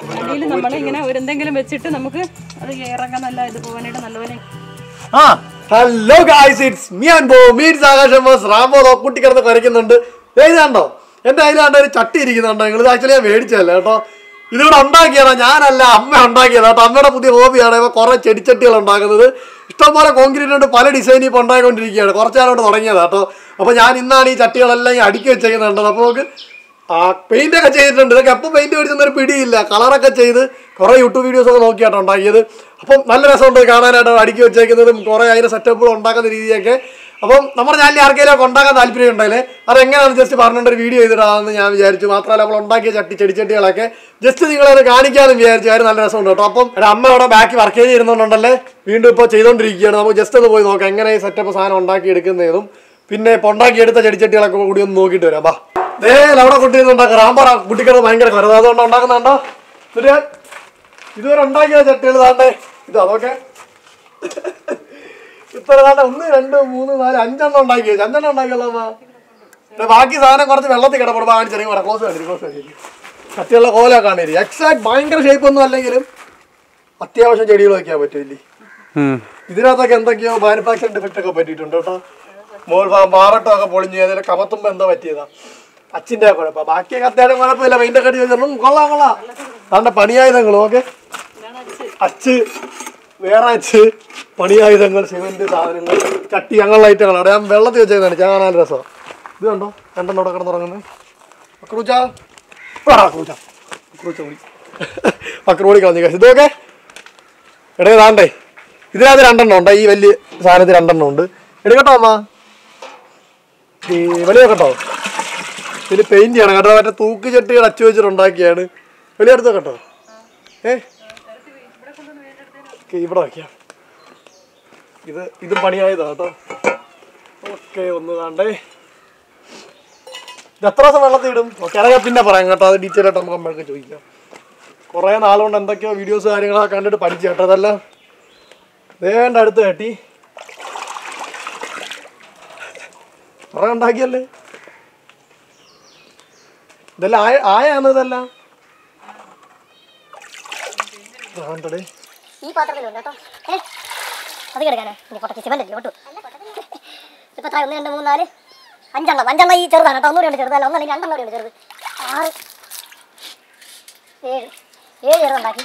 അടിയിൽ നമ്മൾ ഇങ്ങനെ ഒരു എന്തെങ്കിലും വെച്ചിട്ട് നമുക്ക് അത് ഇറങ്ങാൻ നല്ല ഇത് പോകാനായിട്ട് നല്ലപോലെ ആ hello guys it's me and ബോ മീറ്റ്സ് ആകാശം ബോസ് റാമോ കുട്ടി കിടന്ന് കുരയ്ക്കുന്നുണ്ട് ഏത് കണ്ടോ എന്റെ കയ്യിൽ കണ്ട ഒരു ചട്ടി ഇരിക്കുന്നുണ്ടോ നിങ്ങൾ ആക്ച്വലി ഞാൻ മേടിച്ചതല്ല കേട്ടോ ഇതിവിടെ ഉണ്ടാക്കിയതാ ഞാനല്ല അമ്മ ഉണ്ടാക്കിയതാ കേട്ടോ അമ്മയുടെ പുതിയ ഹോബിയാണ് ഇപ്പൊ കുറെ ചെടിച്ചട്ടികൾ ഉണ്ടാക്കുന്നത് ഇഷ്ടംപോലെ കോൺക്രീറ്റ് കൊണ്ട് പല ഡിസൈൻ ഇപ്പോൾ ഉണ്ടായിക്കൊണ്ടിരിക്കുകയാണ് കുറച്ച് നാളോട്ട് തുടങ്ങിയതാ കേട്ടോ അപ്പോൾ ഞാൻ ഇന്നാണ് ഈ ചട്ടികളെല്ലാം ഇങ്ങനെ അടുക്കി വെച്ചേക്കുന്നുണ്ട് അപ്പോൾ നമുക്ക് ആ പെയിന്റ് ഒക്കെ ചെയ്തിട്ടുണ്ട് ഇതൊക്കെ എപ്പോൾ പെയിന്റ് മേടിച്ചൊന്നും ഒരു പിടിയില്ല കളറൊക്കെ ചെയ്ത് കുറേ യൂട്യൂബ് വീഡിയോസ് ഒക്കെ നോക്കിയാട്ടോ ഉണ്ടാക്കിയത് അപ്പം നല്ല രസമുണ്ട് കാണാനായിട്ട് അടുക്കി വെച്ചേക്കുന്നതും കുറേ അതിൻ്റെ സെറ്റപ്പുകൾ ഉണ്ടാക്കുന്ന രീതിയൊക്കെ അപ്പം നമ്മുടെ ചാനലിൽ ആർക്കെങ്കിലും ഒക്കെ ഉണ്ടാക്കാൻ താല്പര്യം ഉണ്ടെങ്കിൽ അത് എങ്ങനെയാണെന്ന് ജസ്റ്റ് പറഞ്ഞുകൊണ്ട് ഒരു വീഡിയോ ചെയ്തിടാമെന്ന് ഞാൻ വിചാരിച്ചു മാത്രമല്ല നമ്മൾ ഉണ്ടാക്കിയ ചട്ടി ചെടിച്ചട്ടികളൊക്കെ ജസ്റ്റ് നിങ്ങളത് കാണിക്കാമെന്ന് വിചാരിച്ചു കാര്യം നല്ല രസമുണ്ട് കേട്ടോ അപ്പം ഒരു അമ്മ അവിടെ ബാക്കി വർക്ക് ചെയ്ത് ഇരുന്നുണ്ടല്ലേ വീണ്ടും ഇപ്പോൾ ചെയ്തുകൊണ്ടിരിക്കുകയാണ് നമുക്ക് ജസ്റ്റ് ഒന്ന് പോയി നോക്കാം എങ്ങനെ ഈ സെറ്റപ്പ് സാധനം ഉണ്ടാക്കി എടുക്കുന്നതും പിന്നെ ഇപ്പൊ ഉണ്ടാക്കിയെടുത്ത ചെടിച്ചട്ടികളൊക്കെ കൂടി ഒന്ന് നോക്കിയിട്ട് വരാം ബാ ദേ അവിടെ കുട്ടികളുണ്ടാക്കുക റാമ്പറ കുട്ടിക്കത് ഭയങ്കര കരുത് അതുകൊണ്ട് ഉണ്ടാക്കുന്നുണ്ടോ എന്നിട്ട് ഇതുവരെ ഉണ്ടാക്കിയ ചട്ടികൾ താണ്ടേ ഇത് അതൊക്കെ ഇത്ര താണ്ട ഒന്ന് രണ്ട് മൂന്ന് നാല് അഞ്ചെണ്ണം ഉണ്ടാക്കി വെച്ചു അഞ്ചെണ്ണം ഉണ്ടാക്കിയല്ലോ അമ്മ പിന്നെ ബാക്കി സാധനം കുറച്ച് വെള്ളത്തിൽ കിടപ്പെടുമ്പോൾ കാണിച്ചു തരും കൂടെ ക്ലോസ് കണ്ടിരി ക്ലോസ് കണ്ടിരി കട്ടിയുള്ള കോല കാണിരി എക്സാക്ട് ഭയങ്കര ഷേപ്പ് ഒന്നും അല്ലെങ്കിലും അത്യാവശ്യം ചെടികൾ വയ്ക്കാൻ പറ്റില്ലേ ഇതിനകത്തൊക്കെ എന്തൊക്കെയോ മാനുഫാക്ചറിംഗ് ഡിഫക്റ്റ് ഒക്കെ പറ്റിയിട്ടുണ്ട് കേട്ടോ മോൾ ഭാഗം മാറട്ടോ ഒക്കെ പൊളിഞ്ഞു അതിൽ കമത്തുമ്പോ എന്തോ പറ്റിയതാ അച്ഛൻ്റെ കുഴപ്പം ബാക്കിയൊക്കെ അത്യാവശ്യം കുഴപ്പമില്ല പെയിന്റ് ഒക്കെ അടിച്ച് വെച്ചിട്ടും കൊള്ളാം കൊള്ളാം അതാണ്ട് പണിയായുധങ്ങൾ ഓക്കെ അച്ച് വേറെ അച്ച് പണിയായുധങ്ങൾ സിമെന്റ് സാധനങ്ങൾ ചട്ടി അങ്ങനെയുള്ള ഐറ്റങ്ങൾ അവിടെ ഞാൻ വെള്ളത്തിൽ വെച്ചേക്കാണ് കാണാൻ രസം ഇത് കണ്ടോ രണ്ടെണ്ണം അവിടെ കിടന്നുറങ്ങുന്നത് അക്രൂച്ച അക്രൂച്ച അക്രൂച്ച കൂടി അക്രൂടി കളഞ്ഞു guys. ഇതൊക്കെ എടേ താണ്ടേ ഇതിനകത്ത് രണ്ടെണ്ണം ഉണ്ട് ഈ വലിയ സാധനത്തിൽ രണ്ടെണ്ണം ഉണ്ട് എടുക്കട്ടോ അമ്മ ഈ വെളിയ കേട്ടോ ഇതിൽ പെയിന്റ് ചെയ്യണം കേട്ടോ മറ്റേ തൂക്ക് ചെട്ടികൾ അച്ചു വെച്ചിട്ട് ഉണ്ടാക്കിയാണ് വെളിയെടുത്ത് കേട്ടോ ഏ ഓക്കെ, ഇവിടെ വയ്ക്കാം ഇത് ഇത് പണിയായതാ കേട്ടോ ഓക്കെ ഒന്ന് താണ്ടേ ഇത് എത്ര ദിവസം വെള്ളത്തിൽ ഇടും ഓക്കെ അതൊക്കെ പിന്നെ പറയാം കേട്ടോ അത് ഡീറ്റെയിൽ ആയിട്ട് നമുക്ക് അമ്മയൊക്കെ ചോദിക്കാം കുറേ നാളുകൊണ്ട് എന്തൊക്കെയോ വീഡിയോസ് കാര്യങ്ങളൊക്കെ കണ്ടിട്ട് പഠിച്ചു കേട്ടോ അതെല്ലാം വേണ്ട അടുത്ത് കെട്ടി കുറേ ഉണ്ടാക്കിയല്ലേ ഇതെല്ലാം ആയ ആയാണ് ഇതെല്ലാം വേണ്ടടേ ഈ പാത്രത്തിലുണ്ട് കേട്ടോ ഏ അത് കിടക്കാനാ ഇനി പൊട്ടത്തി സിമന്റ് അല്ലേ ഒട്ടു ഇപ്പൊ എത്ര ഒന്ന് രണ്ട് മൂന്ന് നാല് അഞ്ചെണ്ണം അഞ്ചെണ്ണം ഈ ചെറുതാണ് കേട്ടോ ഒന്നുകൂടി ഉണ്ട് ചെറുതല്ല ഒന്നല്ലെങ്കിൽ രണ്ടെണ്ണം കൂടി ഉണ്ട് ചെറുത് ആറ് ഏഴ് ഏഴ് ചെറുതുണ്ടാക്കി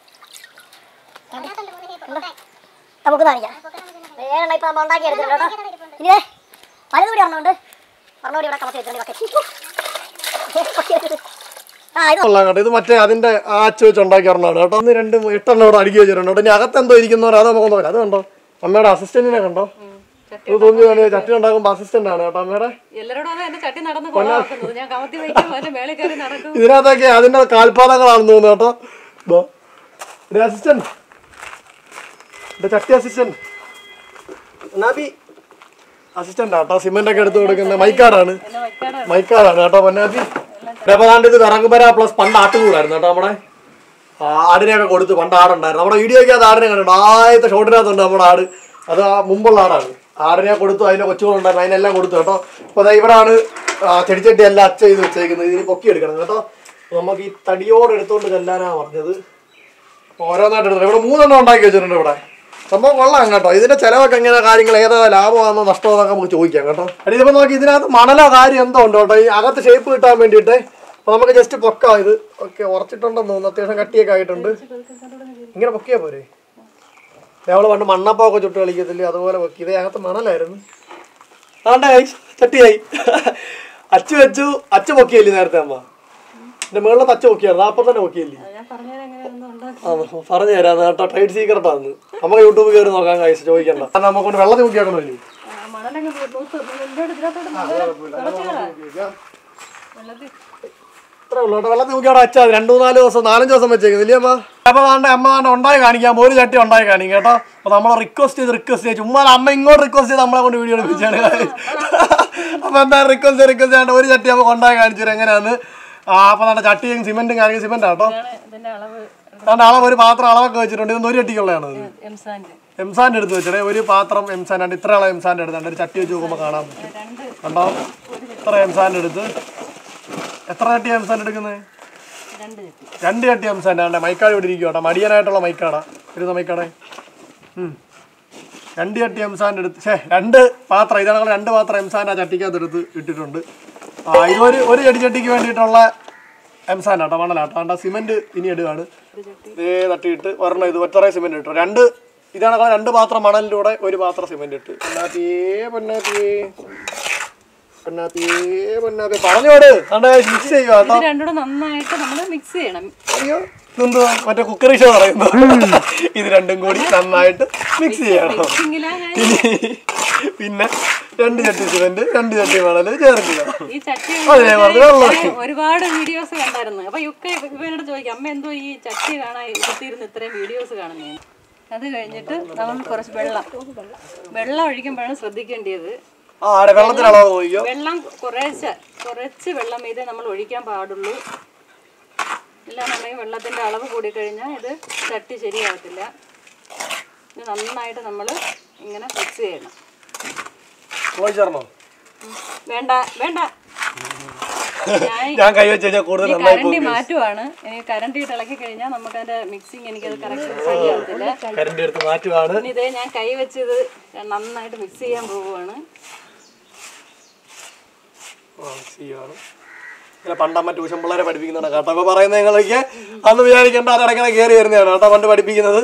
നമുക്ക് കാണിക്കാം ഏഴെണ്ണം ഇപ്പൊ നമ്മൾ ഉണ്ടാക്കി എടുത്തിട്ടുണ്ട് കേട്ടോ ഇനി ദേ, വലുതുകൂടി ഒരെണ്ണമുണ്ട് ഒരെണ്ണം കൂടി ഇവിടെ കമത്തി വെച്ചിട്ടുണ്ട് ബക്കറ്റ് ആ ഇത് കൊള്ളാം കേട്ടോ ഇത് മറ്റേ അതിന്റെ ആച്ച് വെച്ച് ഉണ്ടാക്കി ഒരെണ്ണമാണ് കേട്ടോ ഒന്ന് രണ്ട് എട്ടെണ്ണം ഇവിടെ അടുക്കി വെച്ചിട്ടുണ്ട് കേട്ടോ ഇനി അകത്ത് എന്തോ ഇരിക്കുന്നവർ അത് നമുക്ക് നോക്കാം അത് കണ്ടോ അമ്മയുടെ അസിസ്റ്റന്റിനെ കണ്ടോ ഇത് തോന്നി തോന്നി ചട്ടി ഉണ്ടാക്കുമ്പോൾ അസിസ്റ്റന്റ് ആണ് കേട്ടോ അമ്മയുടെ എല്ലാവരോടും എന്റെ ചട്ടി നടന്ന് കൊള്ളാക്കുന്നത് ഞാൻ കമത്തി വയ്ക്കും അതിന്റെ മേളിൽ കയറി നടക്കും ഇതിനകത്തൊക്കെ അതിന്റെ കാൽപാദങ്ങളാണെന്ന് തോന്നുന്നു കേട്ടോ ദോ. ഇത് അസിസ്റ്റന്റ് ഇത് ചട്ടി അസിസ്റ്റന്റ് നാബി അസിസ്റ്റന്റ് ആട്ടോ സിമെന്റ് ഒക്കെ എടുത്ത് കൊടുക്കുന്ന മൈക്കാടാണ് എന്നെ വയ്ക്കാനാണ് മൈക്കാടാണ് കേട്ടോ പൊന്നാബി അപ്പൊ അതാണ്ട് ഇത് വിറകുപര പ്ലസ് പണ്ട് ആട്ടുകൂടായിരുന്നു കേട്ടോ നമ്മുടെ ആ, ആടിനെയൊക്കെ കൊടുത്ത് പണ്ട് ആടുണ്ടായിരുന്നു നമ്മുടെ വീഡിയോയ്ക്ക് അത് ആടിനെ കണ്ടിട്ടുണ്ട് ആദ്യത്തെ ഷോട്ടിനകത്തുണ്ട് നമ്മുടെ ആട് അത് ആ മുമ്പുള്ള ആടാണ് ആടിനെ കൊടുത്തു അതിന്റെ കൊച്ചുകളുണ്ടായിരുന്നു അതിനെല്ലാം കൊടുത്തു കേട്ടോ അപ്പൊ ദാ ഇവിടാണ് ആ, ചെടിച്ചട്ടി എല്ലാം അച്ച ചെയ്ത് വെച്ചേക്കുന്നത് ഇതിന് പൊക്കി എടുക്കണം കേട്ടോ അപ്പൊ നമുക്ക് ഈ തടിയോട് എടുത്തോണ്ട് ചെല്ലാനാ പറഞ്ഞത് അപ്പൊ ഓരോന്നായിട്ട് എടുത്തു ഇവിടെ മൂന്നെണ്ണം ഉണ്ടാക്കി വെച്ചിട്ടുണ്ട് ഇവിടെ സംഭവം കൊള്ളാം കേട്ടോ ഇതിന്റെ ചെലവൊക്കെ എങ്ങനെ കാര്യങ്ങൾ ഏതാ ലാഭമാണോ നഷ്ടമാണോ നമുക്ക് ചോദിക്കാം കേട്ടോ അടി ഇതിപ്പോ നോക്കി ഇതിനകത്ത് മണലോ കാര്യം എന്തോ ഉണ്ടോ കേട്ടോ ഈ അകത്ത് ഷേപ്പ് കിട്ടാൻ വേണ്ടിയിട്ട് അപ്പൊ നമുക്ക് ജസ്റ്റ് പൊക്കാം ഇത് ഓക്കെ ഉറച്ചിട്ടുണ്ടെന്ന് തോന്നുന്നു അത്യാവശ്യം കട്ടിയൊക്കെ ആയിട്ടുണ്ട് ഇങ്ങനെ പൊക്കിയാ പോരെ ഞങ്ങള് പണ്ട് മണ്ണപ്പൊക്കെ ചുട്ട് കളിക്കത്തില്ലേ അതുപോലെ പൊക്കി ഇതേ അകത്ത് മണലായിരുന്നു ആണ്ടേ ചട്ടിയായി അച്ചു വെച്ചു അച്ചു പൊക്കിയല്ലേ നേരത്തെ അമ്മ എന്റെ മുകളിലത്തെ അച്ചു പൊക്കിയായിരുന്നു അപ്പൊ തന്നെ പൊക്കിയല്ലേ ഞാൻ പറഞ്ഞാൽ എങ്ങനെയാണെന്ന് ഉണ്ടാക്കി ആ, പറഞ്ഞു തരാം കേട്ടോ ട്രേഡ് സീക്രട്ട് ആണ് നമുക്ക് യൂട്യൂബ് കയറി നോക്കാൻ കഴിച്ചു ചോദിക്കണ്ട കാരണം നമുക്ക് കൊണ്ട് വെള്ളത്തിൽ മുക്കിയാക്കണമല്ലേ മണലങ്ങ് നൂത്ത് ഇതിലോട്ട് ഇതിലോട്ട് വെള്ളത്തിൽ ഇത്രേ ഉള്ളൂ കേട്ടോ വെള്ളത്തിൽ മുക്കി അവിടെ വെച്ചാൽ മതി. രണ്ട് മൂന്നാല് ദിവസം നാലഞ്ച് ദിവസം വെച്ചേക്കുന്നില്ലേ അമ്മ അപ്പൊ താണ്ടെ അമ്മ താണ്ടെ ഉണ്ടായി കാണിക്കാം ഒരു ചട്ടി ഉണ്ടായി കാണിക്കാം കേട്ടോ അപ്പൊ നമ്മളെ റിക്വസ്റ്റ് ചെയ്ത് റിക്വസ്റ്റ് ചെയ്ത് ചുമ്മാ അമ്മ ഇങ്ങോട്ട് റിക്വസ്റ്റ് ചെയ്ത് നമ്മളെ കൊണ്ട് വീഡിയോ എടുപ്പിച്ചാണ് അപ്പൊ എന്താ റിക്വസ്റ്റ് റിക്വസ്റ്റ് ചെയ്യേണ്ട ഒരു ചട്ടി നമുക്ക് ഉണ്ടായി കാണിച്ചു തരും എങ്ങനെയാന്ന് ആ അപ്പൊ നമ്മുടെ ചട്ടിയും സിമെന്റും കാണിക്കും സിമെന്റ് കേട്ടോ ഇതിന്റെ അളവ് അതുകൊണ്ട് അളവ് ഒരു പാത്രം അളവൊക്കെ വെച്ചിട്ടുണ്ട് ഇതൊന്നും ഒരു ചട്ടിക്കുള്ളതാണ് ഇത് എംസാന്റെ എംസാൻ്റെ എടുത്ത് വെച്ചേ ഒരു പാത്രം എംസാൻ്റെ ഉണ്ട് ഇത്ര ആളെ എംസാൻ്റെ എടുത്തുണ്ട് ഒരു ചട്ടി വെച്ച് നോക്കുമ്പോൾ കാണാൻ പറ്റും കണ്ടോ ഇത്ര എംസാൻ്റെ എടുത്ത് എത്ര ചട്ടി എംസാൻ്റെ എടുക്കുന്നത് രണ്ട് ചട്ടി രണ്ട് ചട്ടി എംസാൻ്റെ ആണ്ടെ മൈക്കാട് ഇവിടെ ഇരിക്കും കേട്ടോ മടിയനായിട്ടുള്ള മൈക്കാടാ ഇരുന്ന മൈക്കാടെ ഉം. രണ്ട് ചട്ടി എംസാൻ്റെ എടുത്ത് ഛേ രണ്ട് പാത്രം ഇതാണ് ഞങ്ങൾ രണ്ട് പാത്രം എംസാൻ്റെ ആ ചട്ടിക്കകത്ത് എടുത്ത് ഇട്ടിട്ടുണ്ട് ആ ഇതൊരു ഒരു ചെടി ചട്ടിക്ക് വേണ്ടിയിട്ടുള്ള എംസാൻ കേട്ടോ മണലാട്ടോ ആണ്ട സിമെന്റ് ഇനി ഇടുകയാണ് ഇതേ തട്ടിയിട്ട് ഒരെണ്ണം ഇത് ഒറ്ററേ സിമെന്റ് ഇട്ടു രണ്ട് ഇതാണ് ഞങ്ങൾ രണ്ട് പാത്രം മണലിൻ്റെ കൂടെ ഒരു പാത്രം സിമെന്റ് ഇട്ട് പൊന്നാത്തിയേ പൊന്നാത്തിയേ പൊന്നാത്തിയേ പൊന്നാത്തിയേ പറഞ്ഞോട് കണ്ടേ മിക്സ് ചെയ്യുക കേട്ടോ ഇത് രണ്ടുകൂടെ നന്നായിട്ട് നമ്മൾ മിക്സ് ചെയ്യണം അയ്യോ ഇതെന്തുവാ മറ്റേ കുക്കറി ഷോ പറയുന്നു ഇത് രണ്ടും കൂടി നന്നായിട്ട് മിക്സ് ചെയ്യണം മിക്സിങ്ങിലാ ഞാൻ പിന്നെ രണ്ട് ചട്ടി സിമെന്റ് രണ്ട് ചട്ടി മണല് ചേർക്കുക ഈ ചട്ടി അതെ, അതേ ഉള്ളൂ. ഞാൻ ഒരുപാട് വീഡിയോസ് കണ്ടായിരുന്നു അപ്പൊ യുക്ക ഇവനോട് ചോദിക്കും അമ്മ എന്തോ ഈ ചട്ടി കാണാൻ കുത്തിയിരുന്ന് ഇത്രയും വീഡിയോസ് കാണുന്നതിന് അത് കഴിഞ്ഞിട്ട് നമ്മൾ കുറച്ച് വെള്ളം വെള്ളം ഒഴിക്കുമ്പോഴാണ് ശ്രദ്ധിക്കേണ്ടത് ആ ആടെ വെള്ളത്തിലളവ് പോയിക്കോ വെള്ളം കുറേശ്ശെ കുറച്ച് വെള്ളം ഇതേ നമ്മൾ ഒഴിക്കാൻ പാടുള്ളൂ ഇല്ലാന്നുണ്ടെങ്കിൽ വെള്ളത്തിന്റെ അളവ് കൂടിക്കഴിഞ്ഞാൽ ഇത് ചട്ടി ശരിയാകത്തില്ല ഇത് നന്നായിട്ട് നമ്മൾ ഇങ്ങനെ മിക്സ് ചെയ്യണം ചേർന്നോ വേണ്ട വേണ്ട ഞാൻ ഞാൻ കൈ വെച്ച് കഴിഞ്ഞാൽ കൂടുതൽ ഈ നന്നായി കരണ്ടി മാറ്റുവാണ് ഇനി കരണ്ടി ഇട്ട് ഇളക്കി കഴിഞ്ഞാൽ നമുക്ക് അതിന്റെ മിക്സിങ് എനിക്കത് കറക്റ്റ് ശരിയാവത്തില്ല കരണ്ടി എടുത്ത് മാറ്റുവാണ് ഇനി ഇതേ ഞാൻ കൈ വെച്ച് ഇത് നന്നായിട്ട് മിക്സ് ചെയ്യാൻ പോവുകയാണ് ആ, ചെയ്യുവാണ് ഇങ്ങനെ പണ്ടമ്മ ട്യൂഷൻ പിള്ളേരെ പഠിപ്പിക്കുന്നുണ്ട് കേട്ടോ അപ്പൊ പറയുന്നത് ഞങ്ങൾക്ക് അന്ന് വിചാരിക്കേണ്ട അതിടയ്ക്കണ കയറി വരുന്നതാണ് കേട്ടോ പണ്ട് പഠിപ്പിക്കുന്നത്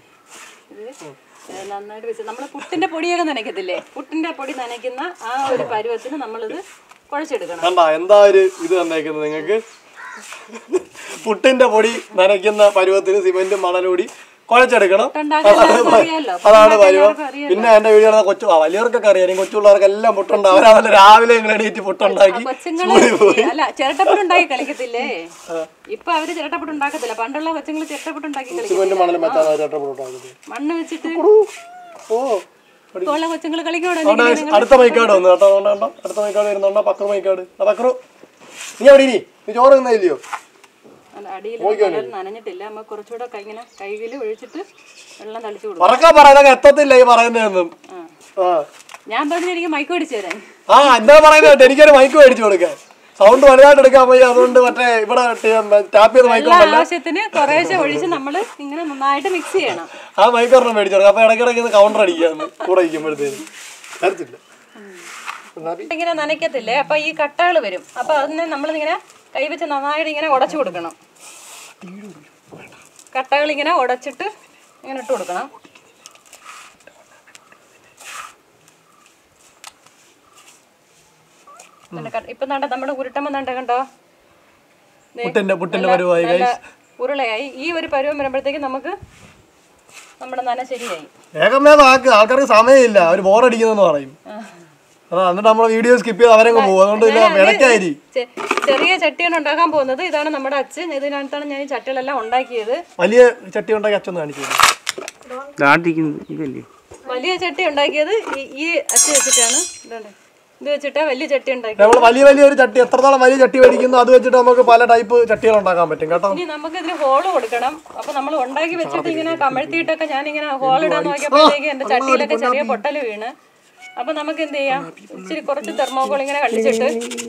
ഇത് നന്നായിട്ട് വെച്ച് നമ്മൾ പുട്ടിന്റെ പൊടിയൊക്കെ നനയ്ക്കത്തില്ലേ പുട്ടിന്റെ പൊടി നനയ്ക്കുന്ന ആ ഒരു പരുവത്തിന് നമ്മളിത് കുഴച്ചെടുക്കണം കണ്ട എന്താ ഒരു ഇത് തന്നേക്കുന്നത് നിങ്ങൾക്ക് പുട്ടിന്റെ പൊടി നനയ്ക്കുന്ന പരുവത്തിന് സിമെന്റും മണലൂടി കുഴച്ചെടുക്കണം പുട്ടുണ്ടാക്കാൻ അതാണ് എല്ലാവർക്കും പ- അറിയാലോ. അതാണ് പുട്ടുണ്ടാക്കാൻ പരുവം എല്ലാവർക്കും അറിയാലോ. പിന്നെ എന്റെ വീഡിയോ കൊച്ചു ആ വലിയവർക്കൊക്കെ അറിയാം കൊച്ചു പിള്ളേർക്കെല്ലാം പുട്ടുണ്ട് അവരാണല്ലോ രാവിലെ നിങ്ങൾ എണീറ്റ് പുട്ടുണ്ടാക്കി കൊച്ചുങ്ങള് അല്ല ചിരട്ടപ്പുട്ട് ഉണ്ടാക്കി കളിക്കത്തില്ലേ ഇപ്പൊ അവര് ചിരട്ടപ്പുട്ട് ഉണ്ടാക്കത്തില്ല പണ്ടുള്ള കൊച്ചുങ്ങൾ ചിരട്ടപ്പുട്ട് ഉണ്ടാക്കി കളിക്കും സിമെന്റും മണലും വെച്ചാണ് അവരൊക്കെ പുട്ടുണ്ടാക്കുന്നത് മണ്ണ് വെച്ചിട്ട് ഓ ഇപ്പൊ ഉള്ള കൊച്ചുങ്ങൾ കളിക്കോടെ അവിടെ അടുത്ത മൈക്കാട് വന്നു കേട്ടോ അതുകൊണ്ട് കണ്ടോ അടുത്ത മൈക്കാട് വരുന്നുണ്ടോ പക്രു മൈക്കാട് ആ പക്രു നീ അവിടെ ഇനി നീ ചോറ് തിന്നില്ലയോ അടിയിൽ നനഞ്ഞിട്ടില്ല നമ്മ കുറച്ചുകൂടെ കൈ ഇങ്ങനെ കൈകില് ഒഴിച്ചിട്ട് വെള്ളം തളിച്ചു കൊടുക്കും പറക്കാൻ പറയുന്നതൊക്കെ എത്തത്തില്ല ഈ പറയുന്നതൊന്നും ആ ഞാൻ പറഞ്ഞു എനിക്ക് മൈക്ക് മേടിച്ചു തരാൻ ആ എന്താ പറയുന്നത് കേട്ടോ എനിക്കൊരു മൈക്ക് മേടിച്ചു കൊടുക്കാൻ സൗണ്ട് വലുതായിട്ട് എടുക്കാൻ പോയി അതുകൊണ്ട് മറ്റേ ഇവിടെ ടാപ്പ് ചെയ്ത മൈക്ക് വെള്ളം ആവശ്യത്തിന് കുറേശ്ശെ ഒഴിച്ച് നമ്മൾ ഇങ്ങനെ നന്നായിട്ട് മിക്സ് ചെയ്യണം ആ മൈക്ക് ഒരെണ്ണം മേടിച്ചു കൊടുക്കാം അപ്പൊ ഇടയ്ക്കിടയ്ക്ക് ഇത് കൗണ്ടർ അടിക്കാന്ന് കൂടെ ഇരിക്കുമ്പോഴത്തേന് തരത്തില്ല ഇങ്ങനെ നനയ്ക്കത്തില്ലേ അപ്പൊ ഈ കട്ടകൾ വരും അപ്പൊ അതിനെ നമ്മൾ ഇങ്ങനെ കൈവച്ച് നന്നായിട്ട് ഇങ്ങനെ ഉടച്ചു കൊടുക്കണം കട്ടകൾ ഇങ്ങനെ ഉടച്ചിട്ട് ഇങ്ങനെ ഇട്ട് കൊടുക്കണം എന്നിട്ട് ക- ഇപ്പൊ നണ്ട നമ്മുടെ ഉരുട്ടമ്മ നണ്ട കണ്ടോ ദേ, പുട്ടിന്റെ പുട്ടിന്റെ നല്ല- പരുവായി നല്ല ഉരുളയായി ഈ ഒരു പരുവം വരുമ്പോഴത്തേക്ക് നമുക്ക് നമ്മുടെ നന ശരിയായി വേഗം വേഗം ആക്ക് ആൾക്കാർക്ക് സമയമില്ല അവർ ബോറടിക്കുന്നെന്ന് പറയും അതാ എന്നിട്ട് നമ്മളെ വീഡിയോ സ്കിപ്പ് ചെയ്ത് അവരങ്ങ് പോകും അതുകൊണ്ട് ഇല്ല ഇടയ്ക്കായി ചെ- ചെറിയ ചട്ടിയാണ് ഉണ്ടാക്കാൻ പോകുന്നത് ഇതാണ് നമ്മുടെ അച്ഛൻ ഇതിനകത്താണ് ഞാൻ ഈ ചട്ടികളെല്ലാം ഉണ്ടാക്കിയത് വലിയ ചട്ടി ഉണ്ടാക്കി അച്ഛൻ കാണിച്ചു ദാണ്ടിരിക്കുന്നു ഇതല്ലേ വലിയ ചട്ടി ഉണ്ടാക്കിയത് ഈ ഈ അച്ഛൻ വെച്ചിട്ടാണ് ഇതുണ്ട് ഇത് വെച്ചിട്ടാ വലിയ ചട്ടി ഉണ്ടാക്കിയത് നമ്മൾ വലിയ വലിയ ഒരു ചട്ടി എത്രത്തോളം വലിയ ചട്ടി മേടിക്കുന്നു അത് വെച്ചിട്ട് നമുക്ക് പല ടൈപ്പ് ചട്ടികൾ ഉണ്ടാക്കാൻ പറ്റും കേട്ടോ ഇനി നമുക്ക് ഇതിന് ഹോള് കൊടുക്കണം അപ്പൊ നമ്മൾ ഉണ്ടാക്കി വെച്ചിട്ട് ഇങ്ങനെ കമഴ്ത്തിയിട്ടൊക്കെ ഞാൻ ഇങ്ങനെ ഹോൾ ഇടാൻ നോക്കിയപ്പോഴത്തേക്ക് എന്റെ ചട്ടിയിലൊക്കെ ചെറിയ പൊട്ടല് വീണ് അപ്പൊ നമുക്ക് എന്ത് ചെയ്യാം ഇച്ചിരി കുറച്ച് തെർമോകോൾ ഇങ്ങനെ കണ്ടിച്ചിട്ട്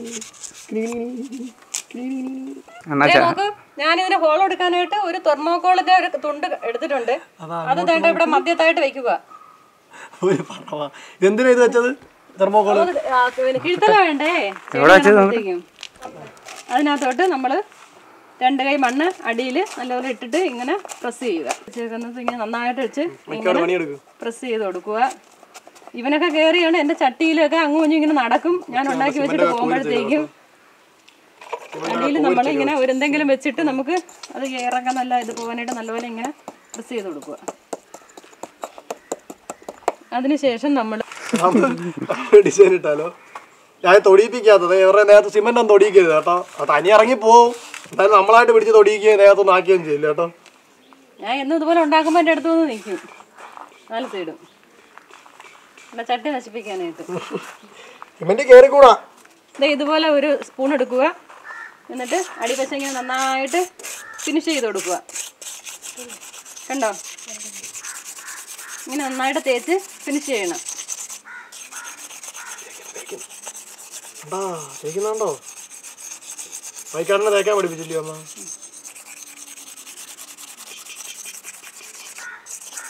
എന്നാ ദേ നോക്ക് ഞാൻ ഇതിന് ഹോൾ കൊടുക്കാനായിട്ട് ഒരു തെർമോകോളിന്റെ ഒരു തുണ്ട് എടുത്തിട്ടുണ്ട് അത് വേണ്ട ഇവിടെ മധ്യത്തായിട്ട് വെക്കുക ഒരു പടവാ ഇതെന്തിനാ ഇത് വെച്ചത് തെർമോക്കോള് അത് ആ, പിന്നെ കിഴുത്തല വേണ്ടേ ചെയ്യുമ്പോഴത്തേക്കും. അതിനകത്തോട്ട് നമ്മൾ രണ്ട് കൈ മണ്ണ് അടിയിൽ നല്ലപോലെ ഇട്ടിട്ട് ഇങ്ങനെ പ്രസ് ചെയ്യുക ചേർക്കുന്നത് ഇങ്ങനെ നന്നായിട്ട് വെച്ച് മൈക്കാട് പണിയെടുക്കും പ്രസ് ചെയ്ത് കൊടുക്കുക ഇവനൊക്കെ കയറിയാണ് എൻ്റെ ചട്ടിയിലൊക്കെ അങ്ങും ഇങ്ങും ഇങ്ങനെ നടക്കും ഞാൻ ഉണ്ടാക്കി വെച്ചിട്ട് പോകുമ്പോഴത്തേക്കും അടിയിൽ നമ്മൾ ഇങ്ങനെ ഒരു എന്തെങ്കിലും വെച്ചിട്ട് നമുക്ക് അത് ഇറങ്ങാൻ നല്ല ഇത് പോകാനായിട്ട് നല്ലപോലെ ഇങ്ങനെ പ്രസ് ചെയ്ത് കൊടുക്കുക അതിനുശേഷം നമ്മൾ ഡിസൈൻ ഇട്ടാലോ ഞാൻ തൊടിയിപ്പിക്കാത്തത് ഇവരുടെ നേരത്തെ സിമെന്റ് ഒന്നും തൊടിയിക്കരുത് കേട്ടോ അത് തനി ഇറങ്ങി പോവും എന്തായാലും നമ്മളായിട്ട് പിടിച്ച് തൊടിയിക്കുകയും നേരത്തൊന്നും ആക്കുകയും ചെയ്യില്ല കേട്ടോ ഞാൻ എന്നും ഇതുപോലെ ഉണ്ടാക്കുമ്പോൾ എൻ്റെ അടുത്ത് വന്ന് നിൽക്കും നാല് സൈഡും എൻ്റെ ചട്ടി നശിപ്പിക്കാനായിട്ട് സിമെന്റ് കയറിക്കൂടാ ദേ ഇതുപോലെ ഒരു സ്പൂൺ എടുക്കുക എന്നിട്ട് അടിവശം ഇങ്ങനെ നന്നായിട്ട് ഫിനിഷ് ചെയ്ത് കൊടുക്കുക കണ്ടോ ഇങ്ങനെ നന്നായിട്ട് തേച്ച് ഫിനിഷ് ചെയ്യണം എന്താ തേക്കുന്നുണ്ടോ മൈക്കാടിനെ തേക്കാൻ പഠിപ്പിച്ചില്ലേ അമ്മ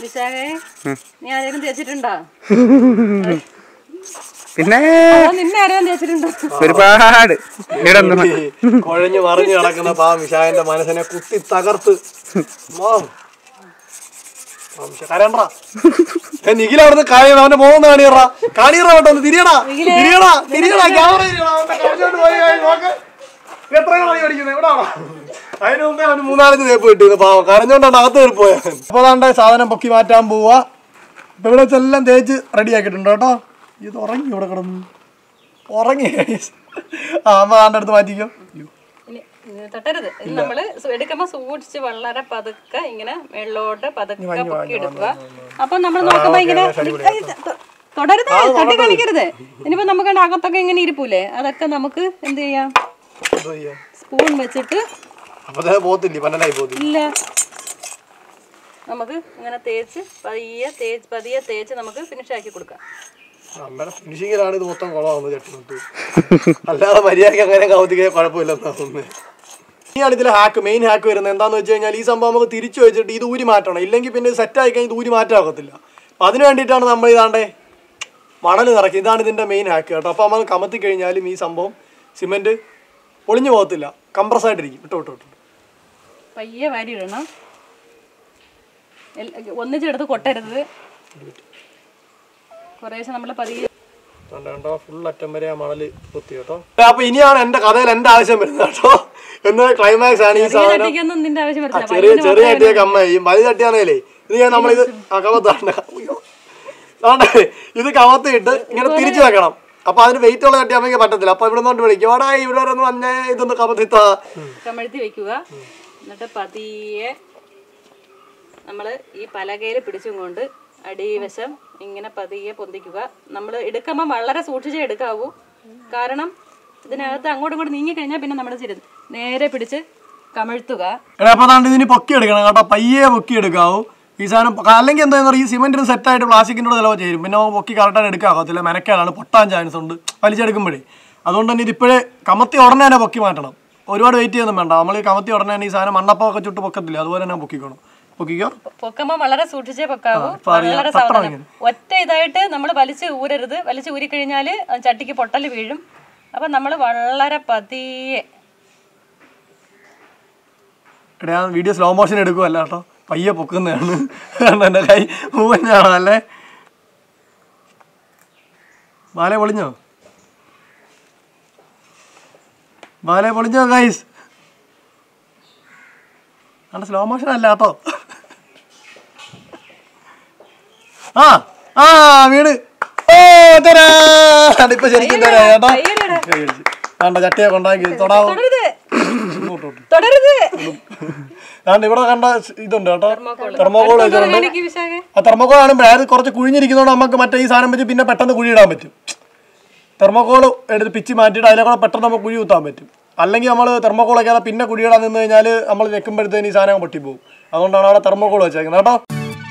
വിശാഖേ നീ ആരെങ്കിലും തേച്ചിട്ടുണ്ടോ പിന്നെ അതോ നിന്നെ ആരെങ്കിലും തേച്ചിട്ടുണ്ടോ ഒരുപാട് ഇവിടെ ഒന്ന് കുഴഞ്ഞു മറിഞ്ഞു കിടക്കുന്ന പാവം വിശാഖന്റെ മനസ്സിനെ കുത്തി തകർത്ത് മാം. പാവം വിശാഖ, കരയണ്ടാ. ഏ, നിഖിൽ അവിടുന്ന് കാര്യം അവന്റെ പോകുന്ന കാണിയറ കാണിയറ കേട്ടോ ഒന്ന് തിരിയടാ തിരിയടാ തിരിയടാ ക്യാമറ തിരിയടാ. അവന്റെ കരഞ്ഞോണ്ട് പോയി, പോയി, നോക്ക്. എത്രയാണ് നീ പഠിക്കുന്നത് എവിടാണോ അതിന് മുമ്പേ അവന് മൂന്നാലഞ്ച് തേപ്പ് കിട്ടിയത് പാവം കരഞ്ഞോണ്ടാണ് അകത്ത് കയറി പോയത് അപ്പൊ അതാണ്ട് സാധനം പൊക്കി മാറ്റാൻ പോവാ ഇപ്പൊ ഇവിടെ വെച്ചെല്ലാം തേച്ച് റെഡി ആക്കിയിട്ടുണ്ട് കേട്ടോ ഇത് ഉറങ്ങി ഇവിടെ കിടന്നു ഉറങ്ങി ആ അമ്മ ആണ്ട് അടുത്ത് മാറ്റിക്കോ അയ്യോ. ഇനി ഇത് തട്ടരുത് ഇത് നമ്മള് സു- എടുക്കുമ്പോ സൂക്ഷിച്ച് വളരെ പതുക്കെ ഇങ്ങനെ മേളിലോട്ട് പതുക്കെ പൊക്കി എടുക്കുക അപ്പൊ നമ്മൾ നോക്കുമ്പോ ഇങ്ങനെ ഐ, തൊ- തൊടരുത് തട്ടി കളിക്കരുത് ഇനിയിപ്പോ നമുക്ക് അതിന്റെ അകത്തൊക്കെ ഇങ്ങനെ ഇരിപ്പൂലേ അതൊക്കെ നമുക്ക് എന്ത് ചെയ്യാം എന്തോ ചെയ്യാ? സ്പൂൺ വെച്ചിട്ട് അപ്പൊ ദേ പോത്തില്ലേ പന്നലായി പോത്തില്ല ഇല്ല നമുക്ക് ഇങ്ങനെ തേച്ച് പതിയെ തേച്ച് പതിയെ തേച്ച് നമുക്ക് ഫിനിഷ് ആക്കി കൊടുക്കാം അമ്മയുടെ ഫിനിഷിങ്ങിലാണ് ഇത് മൊത്തം കുളമാകുന്നത് ചട്ടിനകത്ത് അല്ലാതെ മര്യാദയ്ക്ക് അങ്ങനെ കൗത്തിക്കേ കുഴപ്പമില്ലെന്നാ തോന്നുന്നത് ഇനിയാണ് ഇതിൽ ഹാക്ക് മെയിൻ ഹാക്ക് വരുന്നത് എന്താന്ന് വെച്ച് കഴിഞ്ഞാൽ ഈ സംഭവം നമുക്ക് തിരിച്ചു വെച്ചിട്ട് ഇത് ഊരി മാറ്റണം ഇല്ലെങ്കിൽ പിന്നെ സെറ്റ് ആയി കഴിഞ്ഞാൽ ഇത് ഊരി മാറ്റാകത്തില്ല അപ്പം അതിന് വേണ്ടിയിട്ടാണ് നമ്മൾ ഇതാണ്ടേ മണൽ നിറക്കി ഇതാണ് ഇതിൻ്റെ മെയിൻ ഹാക്ക് കേട്ടോ അപ്പോൾ നമ്മൾ കമത്തി കഴിഞ്ഞാലും ഈ സംഭവം സിമെൻറ്റ് പൊളിഞ്ഞു പോകത്തില്ല കംപ്രസ് ആയിട്ടിരിക്കും വിട്ടു വിട്ടു വിട്ടു പയ്യെ വാരി ഇടണം എൽ- ഒന്നിച്ചെടുത്ത് കൊട്ടരുത് കുറേശ്ശെ നമ്മൾ പതിയെ കണ്ടോ ഫുൾ അറ്റം വരെ ആ മണല് കുത്തി കേട്ടോ അപ്പൊ ഇനിയാണ് എന്റെ കഥയിൽ എന്റെ ആവശ്യം വരുന്നത് കേട്ടോ എന്ന് ക്ലൈമാക്സ് ആണ് ഈ സാധനം ചട്ടിക്കൊന്നും നിന്റെ ആവശ്യം ആ, വരത്തില്ല ചെറിയ ചെറിയ ചട്ടിയൊക്കെ അമ്മ ഈ വലിയ ചട്ടിയാണേലേ ഇത് ഞാൻ നമ്മളിത് ആ കമത്താണ് ആണ്ടേ ഇത് കമത്തിയിട്ട് ഇങ്ങനെ തിരിച്ചു വെക്കണം അപ്പൊ അതിന് വെയിറ്റ് ഉള്ള ചട്ടി അമ്മയ്ക്ക് പറ്റത്തില്ല അപ്പൊ ഇവിടെ നിന്ന് വിളിക്കും ഓടാ ഇവിടെ വരെ ഒന്ന് വന്നേ ഇതൊന്ന് കമത്തിത്താ കമഴ്ത്തി വെക്കുക എന്നിട്ട് പതിയെ നമ്മൾ ഈ പലകയിൽ പിടിച്ചും കൊണ്ട് അടിവശം ഇങ്ങനെ പതിയെ പൊന്തിക്കുക നമ്മൾ എടുക്കുമ്പോൾ വളരെ സൂക്ഷിച്ചേ എടുക്കാവൂ കാരണം ഇതിനകത്ത് അങ്ങോട്ടും ഇങ്ങോട്ടും നീങ്ങി കഴിഞ്ഞാൽ പിന്നെ നമ്മൾ ചിരുത് നേരെ പിടിച്ച് കമഴ്ത്തുക എടാ അപ്പൊ അതാണ്ട് ഇതിന് പൊക്കി എടുക്കണം കേട്ടോ പയ്യെ പൊക്കി എടുക്കാവൂ ഈ സാധനം പൊ- അല്ലെങ്കിൽ എന്താ പറയുക ഈ സിമെന്റിന് സെറ്റ് ആയിട്ട് പ്ലാസ്റ്റിക്കിൻ്റെ കൂടെ ചിലവ് ചേരും പിന്നെ നമുക്ക് പൊക്കി കറക്റ്റായിട്ട് എടുക്കാകത്തില്ല മെനക്കാലാണ് പൊട്ടാൻ ചാൻസ് ഉണ്ട് വലിച്ചെടുക്കുമ്പോഴേ അതുകൊണ്ട് തന്നെ ഇതിപ്പോഴേ കമത്തി ഉടനെ തന്നെ പൊക്കി മാറ്റണം ഒരുപാട് വെയിറ്റ് ചെയ്യൊന്നും വേണ്ട നമ്മൾ ഈ കമത്തി ഉടനെ തന്നെ ഈ സാധനം മണ്ണപ്പൊക്കെ ചുട്ട് പൊക്കത്തില്ല അതുപോലെ തന്നെ പൊക്കിക്കോണം പൊക്കിക്കോ പൊക്കുമ്പോൾ വളരെ സൂക്ഷിച്ചേ പൊക്കാവൂ ഇപ്പൊ അറിയാം. വളരെ തട്ടണം സാവധാനം ഇങ്ങനെ. ഒറ്റ ഇതായിട്ട് നമ്മൾ വലിച്ച് ഊരരുത് വലിച്ച് ഊരിക്കഴിഞ്ഞാൽ ചട്ടിക്ക് പൊട്ടൽ വീഴും അപ്പം നമ്മൾ വളരെ പതിയെ എടാ ഞാൻ വീഡിയോ സ്ലോ മോഷൻ എടുക്കുമല്ല കേട്ടോ പയ്യെ പൊക്കുന്നതാണ് കാരണം എൻ്റെ കൈ മൂവഞ്ഞാണോ അല്ലേ ബാലെ പൊളിഞ്ഞോ ബാലെ പൊളിഞ്ഞോ ഗൈസ് ആണ് സ്ലോ മോഷൻ അല്ല കേട്ടോ ആ ആ വീട് ഓ തരാ ഇപ്പൊ ശരിക്കും തരാ കേട്ടോ കയ്യിലിട്. വേണ്ട ചട്ടിയെ കൊണ്ടാക്കി തൊടാവോ തൊടരുത് ഇങ്ങോട്ട് വിട്ടു. തൊടരുത് ദാണ്ട് ഇവിടെ കണ്ട ഇതുണ്ട് കേട്ടോ തെർമോകോൾ വെച്ചിട്ടുണ്ട് കാണിക്ക് വിശാഖേ ആ തെർമോകോൾ കാണുമ്പോൾ അത് കുറച്ച് കുഴിഞ്ഞിരിക്കുന്നതുകൊണ്ട് നമുക്ക് മറ്റേ ഈ സാധനം വെച്ച് പിന്നെ പെട്ടെന്ന് കുഴിയിടാൻ പറ്റും തെർമോകോൾ എടുത്ത് പിച്ച് മാറ്റിയിട്ട് അതിനെ കൂടെ പെട്ടെന്ന് നമുക്ക് കുഴി കുത്താൻ പറ്റും അല്ലെങ്കിൽ നമ്മൾ തെർമോകോൾ വയ്ക്കാതെ പിന്നെ കുഴിയിടാൻ നിന്ന് കഴിഞ്ഞാൽ നമ്മൾ വെക്കുമ്പോഴത്തേന് ഈ സാധനം പൊട്ടിപ്പോകും അതുകൊണ്ടാണ് അവിടെ തെർമോകോൾ വെച്ചേക്കുന്നത് കേട്ടോ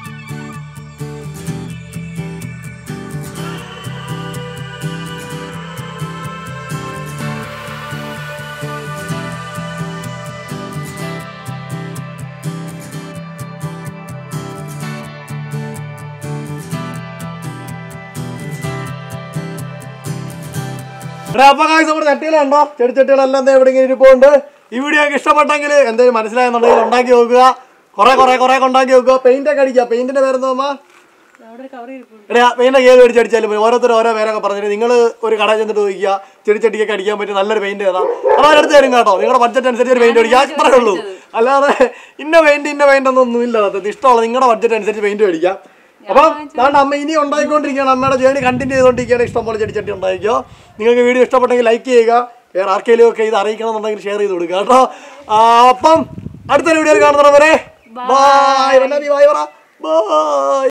ഇവിടെ അപ്പൊ കാഴ്ച നമ്മുടെ ചട്ടികളുണ്ടോ ചെടിച്ചട്ടികളെല്ലാം ദേ ഇവിടെ ഇങ്ങനെ ഇരിപ്പുണ്ട് ഈ വീഡിയോ ഒക്കെ ഇഷ്ടപ്പെട്ടെങ്കിൽ എന്തെങ്കിലും മനസ്സിലായെന്നുണ്ടെങ്കിൽ ഉണ്ടാക്കി നോക്കുക കുറെ കുറെ കുറെ ഒക്കെ ഉണ്ടാക്കി നോക്കുക പെയിന്റ് ഒക്കെ അടിക്കുക പെയിന്റിന്റെ പേരെന്തോ അമ്മ അവിടെ ഒരു കവർ ഇരിപ്പുണ്ട് എടാ പെയിന്റ് ഏത് മേടിച്ച് അടിച്ചാലും മതി ഓരോരുത്തർ ഓരോ പേരൊക്കെ പറഞ്ഞിട്ട് നിങ്ങൾ ഒരു കട ചെന്നിട്ട് ചോദിക്കുക ചെടിച്ചട്ടിക്കൊക്കെ അടിക്കാൻ പറ്റിയ നല്ലൊരു പെയിന്റ് ഏതാ അത് അവരെടുത്ത് തരും കേട്ടോ നിങ്ങളുടെ ബഡ്ജറ്റ് അനുസരിച്ച് ഒരു പെയിന്റ് അടിക്കുക അത്രേ ഉള്ളൂ അല്ലാതെ ഇന്ന പെയിന്റ് ഇന്ന പെയിന്റ് ഒന്നും ഇല്ല അത് ഇഷ്ടമുള്ള നിങ്ങളുടെ ബഡ്ജറ്റ് അനുസരിച്ച് പെയിന്റ് മേടിക്കാം അപ്പം താണ്ട് അമ്മ ഇനി ഉണ്ടായിക്കൊണ്ടിരിക്കുകയാണ് അമ്മയുടെ ജേണി കണ്ടിന്യൂ ചെയ്തുകൊണ്ടിരിക്കുകയാണ് ഇഷ്ടം പോലെ ചെടിച്ചട്ടി ഉണ്ടായിക്കോ നിങ്ങൾക്ക് വീഡിയോ ഇഷ്ടപ്പെട്ടെങ്കിൽ ലൈക്ക് ചെയ്യുക വേറെ ആർക്കെങ്കിലും ഒക്കെ ഇത് അറിയിക്കണമെന്നുണ്ടെങ്കിൽ ഷെയർ ചെയ്ത് കൊടുക്കുക കേട്ടോ ആ, അപ്പം അടുത്തൊരു വീഡിയോയിൽ കാണുന്നവരെ ബൈ ബൈ പറ ബൈ